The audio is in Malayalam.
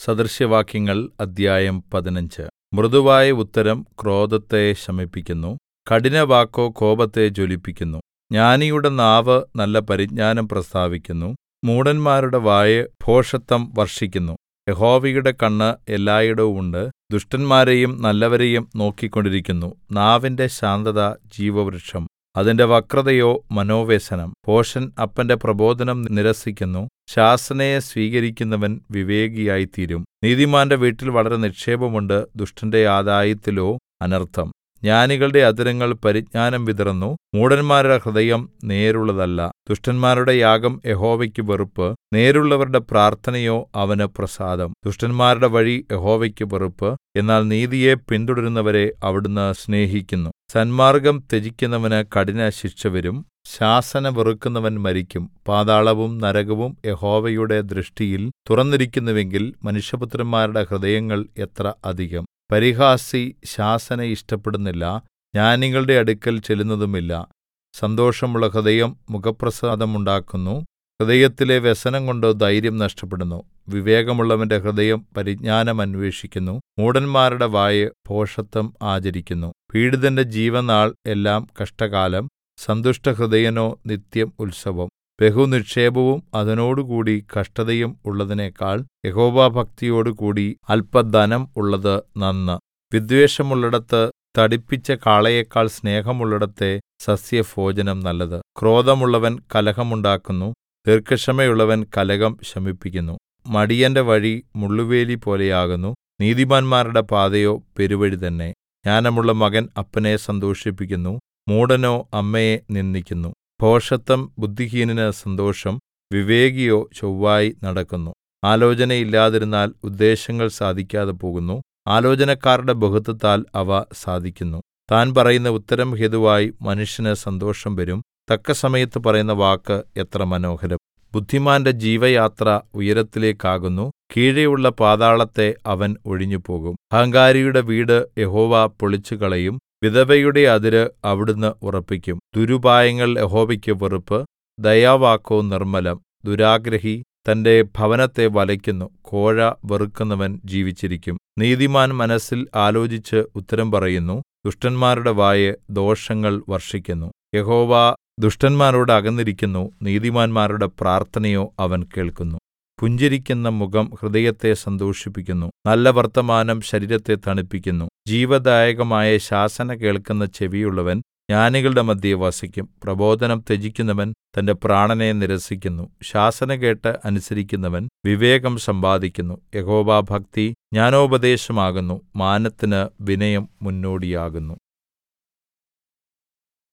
സദൃശവാക്യങ്ങൾ അദ്ധ്യായം പതിനഞ്ച് മൃദുവായ ഉത്തരം ക്രോധത്തെ ശമിപ്പിക്കുന്നു കഠിനവാക്കോ കോപത്തെ ജ്വലിപ്പിക്കുന്നു ജ്ഞാനിയുടെ നാവ് നല്ല പരിജ്ഞാനം പ്രസ്താവിക്കുന്നു മൂഢന്മാരുടെ വായ് ഭോഷത്തം വർഷിക്കുന്നു യഹോവയുടെ കണ്ണ് എല്ലായിടവും ഉണ്ട് ദുഷ്ടന്മാരെയും നല്ലവരെയും നോക്കിക്കൊണ്ടിരിക്കുന്നു നാവിന്റെ ശാന്തത ജീവവൃക്ഷം അതിന്റെ വക്രതയോ മനോവ്യസനം ഭോഷൻ അപ്പന്റെ പ്രബോധനം നിരസിക്കുന്നു ശാസനയെ സ്വീകരിക്കുന്നവൻ വിവേകിയായിത്തീരും നീതിമാന്റെ വീട്ടിൽ വളരെ നിക്ഷേപം ഉണ്ട് ദുഷ്ടന്റെ ആദായത്തിലോ അനർത്ഥം ജ്ഞാനികളുടെ അധരങ്ങൾ പരിജ്ഞാനം വിതറുന്നു മൂഢന്മാരുടെ ഹൃദയം നേരുള്ളതല്ല ദുഷ്ടന്മാരുടെ യാഗം യഹോവയ്ക്ക് വെറുപ്പ് നേരുള്ളവരുടെ പ്രാർത്ഥനയോ അവന് പ്രസാദം ദുഷ്ടന്മാരുടെ വഴി യഹോവയ്ക്ക് വെറുപ്പ് എന്നാൽ നീതിയെ പിന്തുടരുന്നവരെ അവിടുന്ന് സ്നേഹിക്കുന്നു സന്മാർഗ്ഗം ത്യജിക്കുന്നവന് കഠിനശിക്ഷ വരും ശാസന വെറുക്കുന്നവൻ മരിക്കും പാതാളവും നരകവും യഹോവയുടെ ദൃഷ്ടിയിൽ തുറന്നിരിക്കുന്നുവെങ്കിൽ മനുഷ്യപുത്രന്മാരുടെ ഹൃദയങ്ങൾ എത്ര അധികം പരിഹാസി ശാസന ഇഷ്ടപ്പെടുന്നില്ല ജ്ഞാനികളുടെ അടുക്കൽ ചെല്ലുന്നതുമില്ല സന്തോഷമുള്ള ഹൃദയം മുഖപ്രസാദമുണ്ടാക്കുന്നു ഹൃദയത്തിലെ വ്യസനംകൊണ്ട് ധൈര്യം നഷ്ടപ്പെടുന്നു വിവേകമുള്ളവന്റെ ഹൃദയം പരിജ്ഞാനം അന്വേഷിക്കുന്നു മൂഢന്മാരുടെ വായ് ഭോഷത്തം ആചരിക്കുന്നു പീഡിതന്റെ ജീവനാൾ എല്ലാം കഷ്ടകാലം സന്തുഷ്ടഹൃദയനോ നിത്യം ഉത്സവം ബഹുനിക്ഷേപവും അതിനോടുകൂടി കഷ്ടതയും ഉള്ളതിനേക്കാൾ യഹോവാഭക്തിയോടുകൂടി അല്പധനം ഉള്ളത് നന്ന് വിദ്വേഷമുള്ളിടത്ത് തടിപ്പിച്ച കാളയേക്കാൾ സ്നേഹമുള്ളിടത്തെ സസ്യഭോജനം നല്ലത് ക്രോധമുള്ളവൻ കലഹമുണ്ടാക്കുന്നു ദീർഘക്ഷമയുള്ളവൻ കലഹം ശമിപ്പിക്കുന്നു മടിയന്റെ വഴി മുള്ളുവേലി പോലെയാകുന്നു നീതിമാന്മാരുടെ പാതയോ പെരുവഴി തന്നെ ജ്ഞാനമുള്ള മകൻ അപ്പനെ സന്തോഷിപ്പിക്കുന്നു മൂഢനോ അമ്മയെ നിന്ദിക്കുന്നു ഭോഷത്തം ബുദ്ധിഹീനന് സന്തോഷം വിവേകിയോ ചൊവ്വായി നടക്കുന്നു ആലോചനയില്ലാതിരുന്നാൽ ഉദ്ദേശ്യങ്ങൾ സാധിക്കാതെ പോകുന്നു ആലോചനക്കാരുടെ ബഹുത്വത്താൽ അവ സാധിക്കുന്നു താൻ പറയുന്ന ഉത്തരം ഹേതുവായി മനുഷ്യന് സന്തോഷം വരും തക്കസമയത്ത് പറയുന്ന വാക്ക് എത്ര മനോഹരം ബുദ്ധിമാന്റെ ജീവയാത്ര ഉയരത്തിലേക്കാകുന്നു കീഴെയുള്ള പാതാളത്തെ അവൻ ഒഴിഞ്ഞുപോകും അഹങ്കാരിയുടെ വീട് യഹോവ പൊളിച്ചുകളയും വിധവയുടെ അതിര് അവിടുന്ന് ഉറപ്പിക്കും ദുരുപായങ്ങൾ യഹോവയ്ക്ക് വെറുപ്പ് ദയാവാക്കോ നിർമ്മലം ദുരാഗ്രഹി തന്റെ ഭവനത്തെ വലയ്ക്കുന്നു കോഴ വെറുക്കുന്നവൻ ജീവിച്ചിരിക്കും നീതിമാൻ മനസ്സിൽ ആലോചിച്ച് ഉത്തരം പറയുന്നു ദുഷ്ടന്മാരുടെ വായ് ദോഷങ്ങൾ വർഷിക്കുന്നു യഹോവ ദുഷ്ടന്മാരോട് അകന്നിരിക്കുന്നു നീതിമാന്മാരുടെ പ്രാർത്ഥനയോ അവൻ കേൾക്കുന്നു പുഞ്ചിരിക്കുന്ന മുഖം ഹൃദയത്തെ സന്തോഷിപ്പിക്കുന്നു നല്ല വർത്തമാനം ശരീരത്തെ തണുപ്പിക്കുന്നു ജീവദായകമായ ശാസന കേൾക്കുന്ന ചെവിയുള്ളവൻ ജ്ഞാനികളുടെ മധ്യേ വസിക്കും പ്രബോധനം ത്യജിക്കുന്നവൻ തന്റെ പ്രാണനെ നിരസിക്കുന്നു ശാസന കേട്ട് അനുസരിക്കുന്നവൻ വിവേകം സമ്പാദിക്കുന്നു യഹോവാഭക്തി ജ്ഞാനോപദേശമാകുന്നു മാനത്തിന് വിനയം മുന്നോടിയാകുന്നു